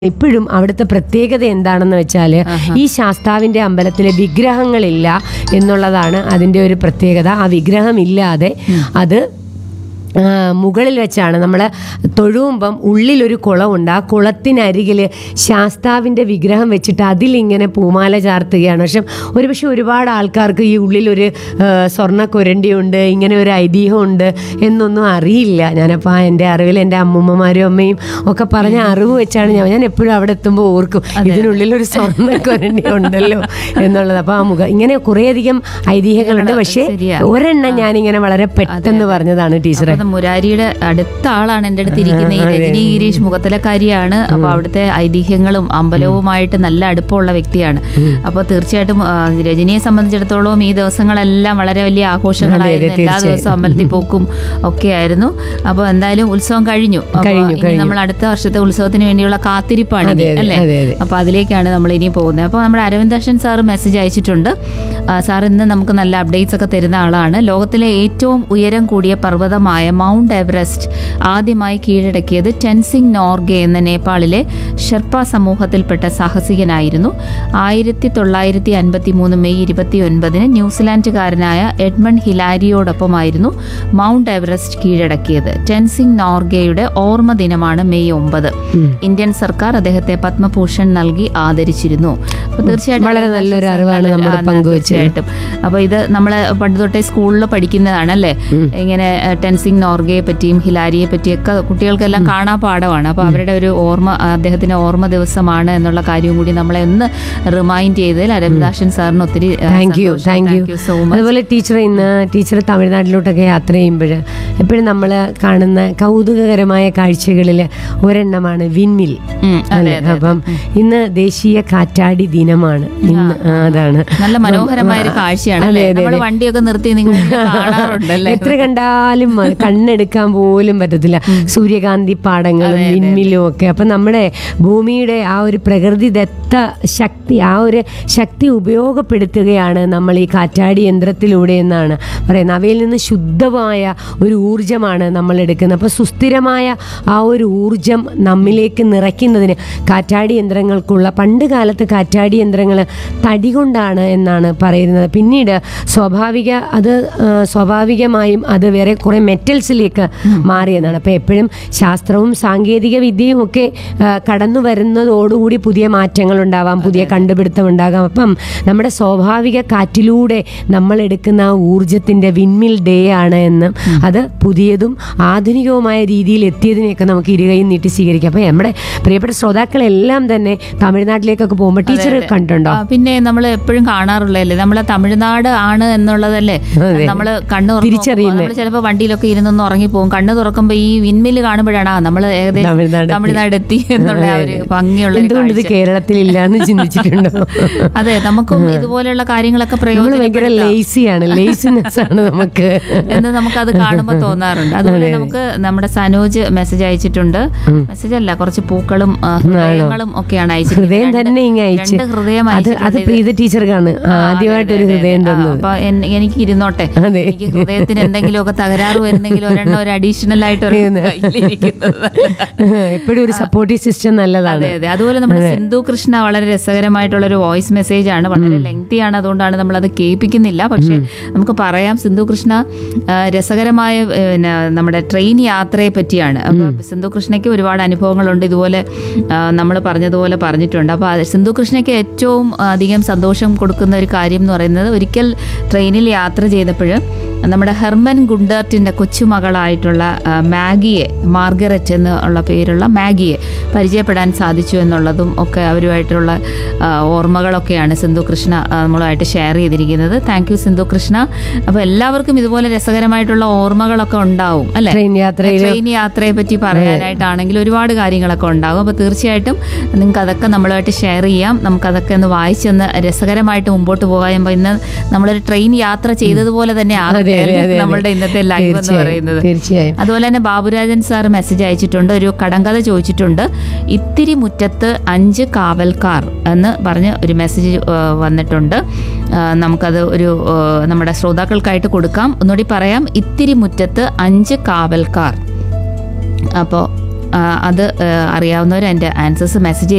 ഇപ്പോഴും അവിടുത്തെ പ്രത്യേകത എന്താണെന്ന് വെച്ചാൽ ഈ ശാസ്താവിന്റെ അമ്പലത്തിലെ വിഗ്രഹങ്ങളില്ല എന്നുള്ളതാണ് അതിന്റെ ഒരു പ്രത്യേകത ആ വിഗ്രഹമില്ലാതെ അത് ആ, മുകളിൽ വെച്ചാണ് നമ്മൾ തൊഴുമ്പം ഉള്ളിലൊരു കുളമുണ്ട് ആ കുളത്തിനരികിൽ ശാസ്താവിൻ്റെ വിഗ്രഹം വെച്ചിട്ട് അതിലിങ്ങനെ പൂമാല ചാർത്തുകയാണ് പക്ഷെ ഒരുപക്ഷെ ഒരുപാട് ആൾക്കാർക്ക് ഈ ഉള്ളിലൊരു ആ, സ്വർണ്ണ കുരണ്ടിയുണ്ട് ഇങ്ങനെ ഒരു ഐതിഹ്യമുണ്ട് എന്നൊന്നും അറിയില്ല ഞാനപ്പോൾ എൻ്റെ അറിവിൽ എൻ്റെ അമ്മൂമ്മമാരും അമ്മയും ഒക്കെ പറഞ്ഞ അറിവ് വെച്ചാണ് ഞാൻ ഞാൻ എപ്പോഴും അവിടെ എത്തുമ്പോൾ ഓർക്കും ഇതിനുള്ളിലൊരു സ്വർണ്ണ കുരണ്ടി ഉണ്ടല്ലോ എന്നുള്ളത് അപ്പോൾ ആ മുഖം ഇങ്ങനെ കുറേയധികം ഐതിഹ്യങ്ങളുണ്ട് പക്ഷേ ശരിയാ. ഒരെണ്ണം ഞാനിങ്ങനെ വളരെ പെട്ടെന്ന് പറഞ്ഞതാണ് ടീച്ചറെ അപ്പൊ മുരാരിയുടെ അടുത്ത ആളാണ് എൻ്റെ അടുത്ത് ഇരിക്കുന്ന ഈ രജനി ഗിരീഷ് മുഖത്തലക്കാരിയാണ് അപ്പൊ അവിടുത്തെ ഐതിഹ്യങ്ങളും അമ്പലവുമായിട്ട് നല്ല അടുപ്പമുള്ള വ്യക്തിയാണ് അപ്പോൾ തീർച്ചയായിട്ടും ആ, രജനിയെ സംബന്ധിച്ചിടത്തോളം ഈ ദിവസങ്ങളെല്ലാം വളരെ വലിയ ആഘോഷങ്ങളായിരുന്നു എല്ലാ തീർച്ചയായും. ദിവസവും അമ്പലത്തിൽ പോക്കും ഒക്കെ ആയിരുന്നു അപ്പോൾ എന്തായാലും ഉത്സവം കഴിഞ്ഞു അപ്പോൾ കഴിഞ്ഞു, ഇനി കഴിഞ്ഞു. നമ്മൾ അടുത്ത വർഷത്തെ ഉത്സവത്തിന് വേണ്ടിയുള്ള കാത്തിരിപ്പാണ് ഇനി, അതെ, അതെ, അല്ലേ അതെ, അതെ. അപ്പോൾ അതിലേക്കാണ് നമ്മൾ ഇനി പോകുന്നത് അപ്പോൾ നമ്മുടെ അരവിന്ദാക്ഷൻ സാർ മെസ്സേജ് അയച്ചിട്ടുണ്ട് ആ, സാർ ഇന്ന് നമുക്ക് നല്ല അപ്ഡേറ്റ്സ് ഒക്കെ തരുന്ന ആളാണ് ലോകത്തിലെ ഏറ്റവും ഉയരം കൂടിയ പർവ്വതമായ മൗണ്ട് എവറസ്റ്റ് ആദ്യമായി കീഴടക്കിയത് ടെൻസിംഗ് നോർഗെ എന്ന നേപ്പാളിലെ ഷെർപ്പ സമൂഹത്തിൽപ്പെട്ട സാഹസികനായിരുന്നു ആയിരത്തി തൊള്ളായിരത്തി അൻപത്തി മൂന്ന് മെയ് ഇരുപത്തി ഒൻപതിന് ന്യൂസിലാൻഡുകാരനായ എഡ്മണ്ട് ഹിലാരിയോടൊപ്പമായിരുന്നു മൗണ്ട് എവറസ്റ്റ് കീഴടക്കിയത് ടെൻസിംഗ് നോർഗെയുടെ ഓർമ്മ ദിനമാണ് മെയ് ഒമ്പത് ഇന്ത്യൻ സർക്കാർ അദ്ദേഹത്തെ പത്മഭൂഷൺ നൽകി ആദരിച്ചിരുന്നു അപ്പൊ തീർച്ചയായിട്ടും വളരെ നല്ലൊരു അറിവാണ് നല്ല- നമ്മോട് ആ, പങ്കുവച്ചത്. തീർച്ചയായിട്ടും അപ്പൊ ഇത് നമ്മൾ പണ്ട് തൊട്ടേ സ്കൂളിൽ പഠിക്കുന്നതാണ് അല്ലേ ഇങ്ങനെ ഏഹ്, ടെൻസിംഗ് നോർഗയെ പറ്റിയും ഹിലാരിയെ പറ്റിയൊക്കെ കുട്ടികൾക്കെല്ലാം കാണാ പാഠമാണ് അപ്പൊ അവരുടെ ഒരു ഓർമ്മ അദ്ദേഹത്തിന്റെ ഓർമ്മ ദിവസമാണ് എന്നുള്ള കാര്യവും കൂടി നമ്മളെ ഒന്ന് റിമൈൻഡ് ചെയ്തതിൽ അരവിന്ദാഷൻ സാറിന് ഒത്തിരി ഏഹ്, താങ്ക് യു സന്തോഷം. Thank you Thank you so much. അതുപോലെ ടീച്ചർ ഇന്ന് ടീച്ചർ തമിഴ്നാട്ടിലോട്ടൊക്കെ യാത്ര ചെയ്യുമ്പോൾ എപ്പോഴും നമ്മൾ കാണുന്ന കൗതുകകരമായ കാഴ്ചകളിൽ ഒരെണ്ണമാണ് വിൻമിൽ ഉം, അതെ അല്ലേ? അതെ അപ്പം ഇന്ന് ദേശീയ കാറ്റാടി ദിനമാണ് ഇന്ന് ആ, അതാണ് നല്ല മനോഹരമായ ഒരു കാഴ്ചയാണ് അല്ലേ നമ്മൾ വണ്ടിയൊക്കെ നിർത്തി നിങ്ങൾ കാണാറുണ്ടല്ലേ എത്ര കണ്ടാലും മ- കണ്ണെടുക്കാൻ പോലും പറ്റത്തില്ല സൂര്യകാന്തി പാടങ്ങളും വിൻമിലും ഒക്കെ അപ്പം നമ്മുടെ ഭൂമിയുടെ ആ ഒരു പ്രകൃതിദത്ത ശക്തി ആ ഒരു ശക്തി ഉപയോഗപ്പെടുത്തുകയാണ് നമ്മൾ ഈ കാറ്റാടി യന്ത്രത്തിലൂടെ എന്നാണ് പറയുന്നത് അവയിൽ നിന്ന് ശുദ്ധമായ ഒരു ഊർജമാണ് നമ്മൾ എടുക്കുന്നത് അപ്പോൾ സുസ്ഥിരമായ ആ ഒരു ഊർജം നമ്മിലേക്ക് നിറയ്ക്കുന്നതിന് കാറ്റാടി യന്ത്രങ്ങൾക്കുള്ള പണ്ട് കാലത്ത് കാറ്റാടി യന്ത്രങ്ങൾ തടി കൊണ്ടാണ് എന്നാണ് പറയുന്നത് പിന്നീട് സ്വാഭാവിക അത് ആ, സ്വാഭാവികമായും അത് വേറെ കുറേ മെറ്റൽസിലേക്ക് മാറിയതാണ് അപ്പോൾ എപ്പോഴും ശാസ്ത്രവും സാങ്കേതിക വിദ്യയും ഒക്കെ ആ, കടന്നു വരുന്നതോടുകൂടി പുതിയ മാറ്റങ്ങൾ ഉണ്ടാവാം പുതിയ കണ്ടുപിടുത്തം ഉണ്ടാകാം അപ്പം നമ്മുടെ സ്വാഭാവിക കാറ്റിലൂടെ നമ്മൾ എടുക്കുന്ന ആ ഊർജത്തിൻ്റെ വിൻമിൽ ഡേ ആണ് എന്നും അത് പുതിയതും ആധുനികവുമായ രീതിയിൽ എത്തിയതിനെയൊക്കെ നമുക്ക് ഇരുകയും നീട്ടി സ്വീകരിക്കാം അപ്പോൾ നമ്മുടെ പ്രിയപ്പെട്ട ശ്രോതാക്കളെല്ലാം തന്നെ തമിഴ്നാട്ടിലേക്കൊക്കെ പോകുമ്പോൾ ടീച്ചർ കണ്ടുണ്ടോ ആ, പിന്നെ നമ്മൾ എപ്പോഴും കാണാറുള്ളതല്ലേ നമ്മളെ തമിഴ്നാട് ആണ് എന്നുള്ളതല്ലേ അതെ. നമ്മൾ കണ്ണ് തിരിച്ചറിയുന്നെ. നമ്മൾ ചിലപ്പോൾ വണ്ടിയിലൊക്കെ ഇരുന്നൊന്ന് ഉറങ്ങിപ്പോകും കണ്ണ് തുറക്കുമ്പോൾ ഈ വിൻമില് കാണുമ്പോഴാണ് ആ നമ്മൾ ഏകദേശം തമിഴ്നാട് എത്തി. തമിഴ്നാട് എത്തി എന്നുള്ള ആ ഒരു ഭംഗിയുള്ള ഒരു എന്തുകൊണ്ട് ഇത് കാഴ്ച. കേരളത്തിൽ ഇല്ലാന്ന് ചിന്തിച്ചിട്ടുണ്ടോ അതെ നമുക്കും ഇതുപോലെയുള്ള കാര്യങ്ങളൊക്കെ നമ്മൾ ഭയങ്കര പ്രയോജനപ്പെടുത്താം ലേസിയാണ് ലേസിനെസ് ആണ് നമുക്ക് എന്ന് നമുക്കത് കാണുമ്പോൾ തോന്നാറുണ്ട് അതുപോലെ നമുക്ക് നമ്മുടെ സനോജ് മെസ്സേജ് അയച്ചിട്ടുണ്ട് മെസ്സേജ് അല്ല കുറച്ച് പൂക്കളും ആ, ഹൃദയങ്ങളും ഒക്കെയാണ് അയച്ചിട്ടുള്ളത് ഹൃദയം രണ്ട്- തന്നെ ഇങ്ങ് അയച്ച് രണ്ട് ഹൃദയം അത് അത് അയച്ചിട്ടുണ്ട്. പ്രീത ടീച്ചർക്കാണ് ആദ്യമായിട്ട് ഒരു ഹൃദയം ആ, തന്നത് അപ്പൊ എൻ- എനിക്ക് ഇരുന്നോട്ടെ അതെ. എനിക്ക് ഹൃദയത്തിന് എന്തെങ്കിലുമൊക്കെ തകരാറ് വരുന്നെങ്കിൽ ഒരെണ്ണം ഒരു അഡീഷണൽ ആയിട്ട് ഒരെണ്ണം കയ്യിലിരിക്കുന്നത്. എപ്പോഴും ഒരു സപ്പോർട്ടീവ് സിസ്റ്റം നല്ലതാണ് അതെ അതെ അതുപോലെ നമ്മുടെ സിന്ധു കൃഷ്ണ വളരെ രസകരമായിട്ടുള്ള ഒരു വോയിസ് മെസ്സേജ് ആണ് വളരെ ലെങ്തി ആണ് അതുകൊണ്ടാണ് നമ്മൾ അത് കേൾപ്പിക്കുന്നില്ല പക്ഷെ നമുക്ക് പറയാം സിന്ധു കൃഷ്ണ ആ, രസകരമായ ഏ, പിന്നെ നമ്മുടെ ട്രെയിൻ യാത്രയെ പറ്റിയാണ് അപ്പൊ സിന്ധു കൃഷ്ണയ്ക്ക് ഒരുപാട് അനുഭവങ്ങളുണ്ട് ഇതുപോലെ നമ്മൾ പറഞ്ഞതുപോലെ പറഞ്ഞിട്ടുണ്ട് അപ്പോൾ സിന്ധു കൃഷ്ണയ്ക്ക് ഏറ്റവും അധികം സന്തോഷം കൊടുക്കുന്ന ഒരു കാര്യം എന്ന് പറയുന്നത് ഒരിക്കൽ ട്രെയിനിൽ യാത്ര ചെയ്തപ്പോൾ നമ്മുടെ ഹെർമൻ ഗുണ്ടർട്ടിൻ്റെ കൊച്ചുമകളായിട്ടുള്ള ആ, മാഗിയെ മാർഗരറ്റ് എന്നുള്ള പേരുള്ള മാഗിയെ പരിചയപ്പെടാൻ സാധിച്ചു എന്നുള്ളതും ഒക്കെ അവരുമായിട്ടുള്ള ആ, ഓർമ്മകളൊക്കെയാണ് സിന്ധു കൃഷ്ണ ആ, നമ്മളുമായിട്ട് ഷെയർ ചെയ്തിരിക്കുന്നത് താങ്ക് യു സിന്ധു കൃഷ്ണ അപ്പോൾ എല്ലാവർക്കും ഇതുപോലെ രസകരമായിട്ടുള്ള ഓർമ്മകളൊക്കെ ഉണ്ടാവും അല്ലേ ട്രെയിൻ യാത്രയിൽ ട്രെയിൻ യാത്രയെ പറ്റി പറയാനായിട്ടാണെങ്കിൽ ഒരുപാട് കാര്യങ്ങളൊക്കെ ഉണ്ടാകും അപ്പോൾ തീർച്ചയായിട്ടും നിങ്ങൾക്ക് അതൊക്കെ നമ്മളുമായിട്ട് ഷെയർ ചെയ്യാം നമുക്കതൊക്കെ ഒന്ന് വായിച്ചൊന്ന് രസകരമായിട്ട് മുമ്പോട്ട് പോകാം ഇന്ന് നമ്മളൊരു ട്രെയിൻ യാത്ര ചെയ്തതുപോലെ തന്നെ അതെ, ആകട്ടെ അതെ, അതെ, അതെ. നമ്മളുടെ ഇന്നത്തെ ലൈവ് എന്ന് തീർച്ചയായും, പറയുന്നത് തീർച്ചയായും അതുപോലെ തന്നെ ബാബുരാജൻ സാർ മെസ്സേജ് അയച്ചിട്ടുണ്ട് ഒരു കടങ്കഥ ചോദിച്ചിട്ടുണ്ട് ഇത്തിരി മുറ്റത്ത് അഞ്ച് കാവൽക്കാർ എന്ന് പറഞ്ഞ് ഒരു മെസ്സേജ് വന്നിട്ടുണ്ട് ആ, നമുക്കത് ഒരു ആ, നമ്മുടെ ശ്രോതാക്കൾക്കായിട്ട് കൊടുക്കാം ഒന്നുകൂടി പറയാം ഇത്തിരി മുറ്റത്ത് അഞ്ച് കാവൽക്കാർ അപ്പോൾ അത് ആ, അറിയാവുന്നവർ എൻ്റെ ആൻസേഴ്സ് മെസ്സേജ്